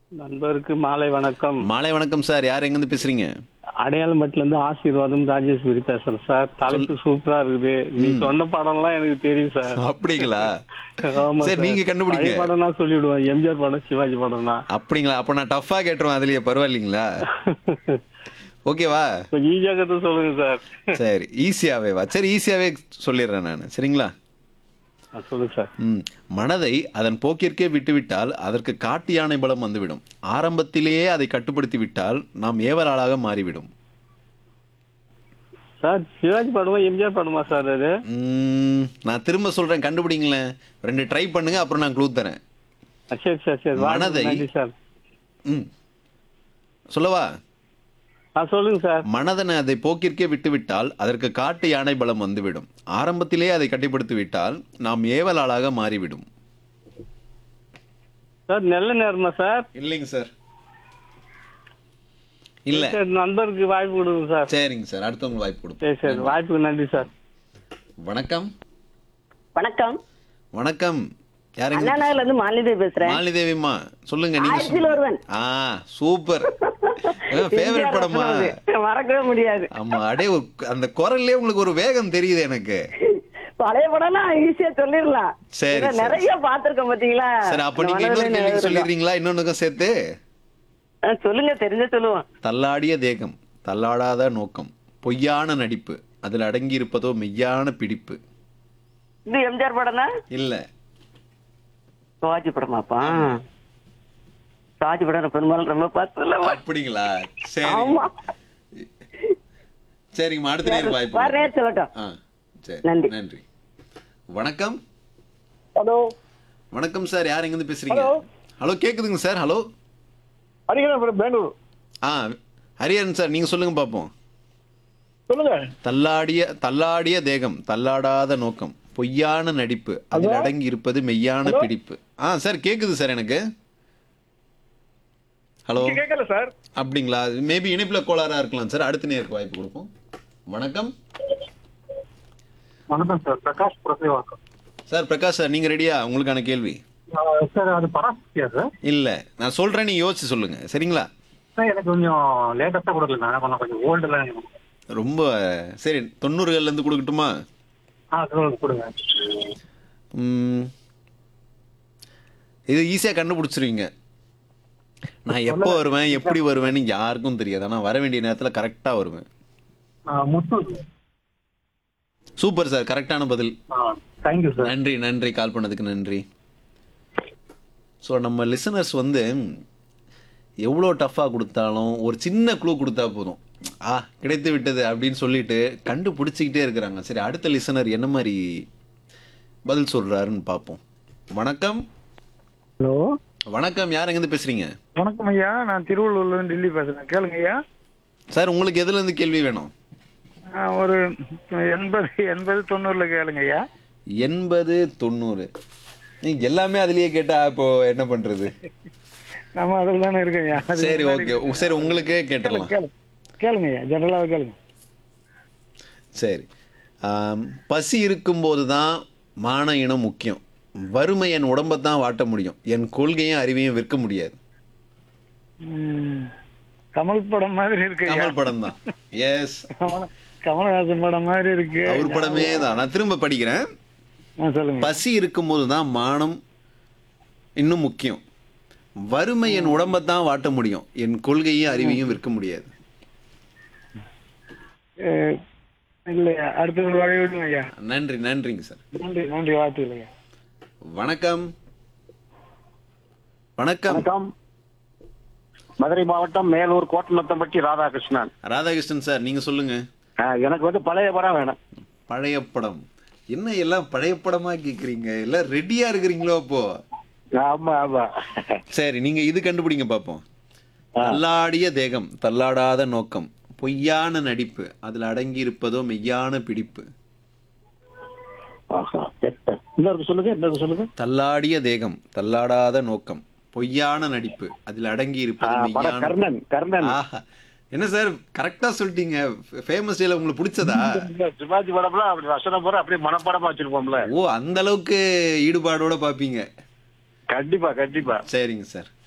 நண்பருக்கு மாலை வணக்கம் மாலை வணக்கம் சார் யார் எங்கேருந்து பேசுறீங்க அடையாளம்பட்டில இருந்து ஆசீர்வாதம் ராஜேஸ்வரி பேசுறேன் சார் தலைப்பு சூப்பரா இருக்குது நீ சொன்ன படம்லாம் எனக்கு தெரியும் சார் அப்படிங்களா ஆமா சரி சார். நீங்க கண்டுபிடிங்க பழைய படம்னா சொல்லிவிடுவேன் எம்ஜிஆர் படம் சிவாஜி படம்னா அப்படிங்களா அப்ப நான் டஃபா கேட்டுருவேன் அதுலயே பரவாயில்லைங்களா ஓகேவா கொஞ்சம் ஈஸியா கத்து சொல்லுங்க சார் சரி ஈஸியாவே வா சரி ஈஸியாவே சொல்லிடுறேன் நான் சரிங்களா ஆ, சொல்லுங்க சார் ம் மனதை அதன் போக்கிற்கே விட்டுவிட்டால் அதற்கு காட்டு யானை பலம் வந்துவிடும் ஆரம்பத்திலேயே அதை கட்டுப்படுத்தி விட்டால் நாம் ஏவலாளாக மாறிவிடும் சார் சிவாஜி படமா எம்ஜிஆர் படமா சார் அது ம், நான் திரும்ப சொல்றேன் கண்டுபிடிங்களேன் ரெண்டு ட்ரை பண்ணுங்க அப்புறம் நான் க்ளூ தரேன் ஆ, சரி சார் சரி வாழ்த்துக்கள். மனதை- நன்றி சார் ம் சொல்லவா ஆ சொல்லுங்க சார் மனதனை அதை போக்கிற்கே விட்டுவிட்டால் அதற்கு காட்டு யானை பலம் வந்துவிடும் ஆரம்பத்திலே அதை கட்டுப்படுத்தி விட்டால் நாம் ஏவலாளாக மாறிவிடும் சார் நல்ல நேரமா சார் இல்லைங்க சார் இல்ல சரி நண்பருக்கு வாய்ப்பு கொடுங்க சார் சரிங்க சார் அடுத்தவங்க வாய்ப்பு கொடுப்போம் சரி சரி வாய்ப்புக்கு நன்றி சார் வணக்கம் வணக்கம் வணக்கம் யாருங்க அண்ணா நகர்ல இருந்து மாலிதே பேசுறேன் மாலினி தேவிம்மா சொல்லுங்க நீங்க ஆயிரத்தில் சொல்லுங்க. ஒருவன். ஆ சூப்பர் ஃபேவரட் படமா மறக்கவே முடியாது ஆமா அடே ஒரு- அந்த குரல்லே உங்களுக்கு ஒரு வேகம் தெரியுது எனக்கு பழைய படம்னா ஈஸியா சொல்லிடலாம் சரி, இதை சரி. நிறைய பாத்திருக்கேன் பாத்தீங்களா சரி அப்ப இந்த நீங்க இன்னொரு மனதிலே கேள்வி நிறைய சொல்லிடுறீங்களா இன்னொன்னுக்கும் சேர்த்து ஆ, சொல்லுங்க தெரிஞ்ச சொல்லுவோம் தள்ளாடிய தேகம் தள்ளாடாத நோக்கம் பொய்யான நடிப்பு அதில் அடங்கி இருப்பதோ மெய்யான பிடிப்பு இது எம்ஜிஆர் படம் தான் இல்ல சிவாஜி படமாப்பா சிவாஜி படம் நான் பெரும்பாலும் ரொம்ப பார்த்ததில்ல அப்படிங்களா சரி ஆமா சரிங்கம்மா அடுத்த நேரம் வாய்ப்பு வேற நேரம் சொல்லட்டும் ஆ சரி நன்றி. நன்றி வணக்கம் ஹலோ வணக்கம் சார் யார் எங்கேருந்து பேசுறீங்க ஹலோ கேக்குதுங்க sir hello Hariharan from Bangalore ஆ ஹரிஹரன் சார் நீங்க சொல்லுங்க பார்ப்போம் சொல்லுங்க தள்ளாடிய தள்ளாடிய தேகம் தள்ளாடாத நோக்கம் பொய்யான நடிப்பு அதில் ஹலோ? அடங்கி இருப்பது மெய்யான ஹலோ? பிடிப்பு ஆ சார் கேக்குது சார் எனக்கு ஹலோ இங்க கேட்கல சார் அப்படிங்களா மேபி இணைப்புல கோளாறா இருக்கலாம் சார் அடுத்த நேருக்கு வாய்ப்பு கொடுப்போம் வணக்கம் வணக்கம் sir Prakash Purasaiwakkam sir Prakash sir நீங்க ரெடியா உங்களுக்கான கேள்வி சார் அது பராசக்தியா சார் இல்ல நான் சொல்றேன் நீங்க யோசிச்சு சொல்லுங்க சரிங்களா சார் எனக்கு கொஞ்சம் லேட்டஸ்டா கொடுக்கல நான் கொஞ்சம் கொஞ்சம் ஓல்டுல ரொம்ப சரி தொண்ணூறுகள்ல இருந்து கொடுக்கட்டுமா ஆ சொல்லுங்க கொடுங்க ம், இது ஈஸியா கண்டுபிடிச்சிருவீங்க நான் எப்போ வருவேன் எப்படி வருவேன்னு யாருக்கும் தெரியாது ஆனா வர வேண்டிய நேரத்துல கரெக்டா வருவேன் ஆ, முத்து சூப்பர் சார் கரெக்டான பதில் தேங்க்யூ சார் நன்றி நன்றி கால் பண்ணதுக்கு நன்றி ஸோ நம்ம லிசனர்ஸ் வந்து எவ்வளோ டஃப்பாக கொடுத்தாலும் ஒரு சின்ன க்ளூ கொடுத்தா போதும் ஆ கிடைத்து விட்டது அப்படின்னு சொல்லிட்டு கண்டுபிடிச்சிக்கிட்டே இருக்கிறாங்க சரி அடுத்த லிசனர் என்ன மாதிரி பதில் சொல்றாருன்னு பார்ப்போம் வணக்கம் ஹலோ வணக்கம் யார் எங்கேருந்து பேசுறீங்க வணக்கம் ஐயா நான் திருவள்ளூர்ல இருந்து டெல்லி பேசுறேன் கேளுங்க ஐயா சார் உங்களுக்கு எதுல இருந்து கேள்வி வேணும் ஆ, ஒரு எண்பது எண்பது தொண்ணூறுல கேளுங்க ஐயா எண்பது தொண்ணூறு நீங்க எல்லாமே அதுலயே கேட்டா இப்போ என்ன பண்றது நம்ம அதில் தானே இருக்கோம் ஐயா அது சரி ஓகே சரி உங்களுக்கே கேட்டுடலாம் கேளுங்க கேளுங்க ஐயா ஜெனரலாக கேளுங்க சரி ஆம், பசி இருக்கும்போது தான் மான இனம் முக்கியம் வறுமை என் உடம்பை தான் வாட்ட முடியும் என் கொள்கையும் அறிவையும் விற்க முடியாது ம், கமல் படம் மாதிரி இருக்கு ஐயா கமல் படம் தான் எஸ் கமல் கமலஹாசன் படம் மாதிரி இருக்கு அவர் படமே தான் நான் திரும்ப படிக்கிறேன் ஆ, சொல்லுங்க பசி இருக்கும்போது தான் மானம் இன்னும் முக்கியம் வறுமை என் உடம்பை தான் வாட்ட முடியும் என் கொள்கையும் அறிவையும் விற்க முடியாது அஹ், இல்லையா அடுத்த ஒரு வழி விடுங்க ஐயா நன்றி நன்றிங்க சார் நன்றி நன்றி வாழ்த்துக்கள் ஐயா வணக்கம் வணக்கம் வணக்கம் மதுரை மாவட்டம் மேலூர் கோட்டநத்தம்பட்டி ராதாகிருஷ்ணன் ராதாகிருஷ்ணன் சார் நீங்க சொல்லுங்க ஆ, எனக்கு வந்து பழைய படம் வேணும் பழைய படம் என்ன எல்லாம் பழைய படமா கேக்குறீங்க எல்லாம் ரெடியா இருக்கிறீங்களோ அப்போ ஆமா ஆமா சரி நீங்க இது கண்டுபிடிங்க பாப்போம் தள்ளாடிய தேகம் தள்ளாடாத நோக்கம் பொய்யான நடிப்பு அதுல அடங்கி இருப்பதோ மெய்யான பிடிப்பு ஆஹா, கெட்ட. இன்னொரு சொல்லுங்க இன்னொரு சொல்லுங்க தள்ளாடிய தேகம் தள்ளாடாத நோக்கம் பொய்யான நடிப்பு அதில் அடங்கி ஆ, இருப்பது படம் மெய்யான கர்ணன் கர்ணன் ஆஹா என்ன சார் கரெக்டா சொல்லிட்டீங்க ஃபேமஸ் டேல உங்களுக்கு பிடிச்சதா சிவாஜி படம்லாம் அப்படி வசனம் போற அப்படியே மனப்படமா வச்சிருப்போம்ல ஓ அந்த அளவுக்கு ஈடுபாடோட பாப்பீங்க கண்டிப்பா கண்டிப்பா சரிங்க சார்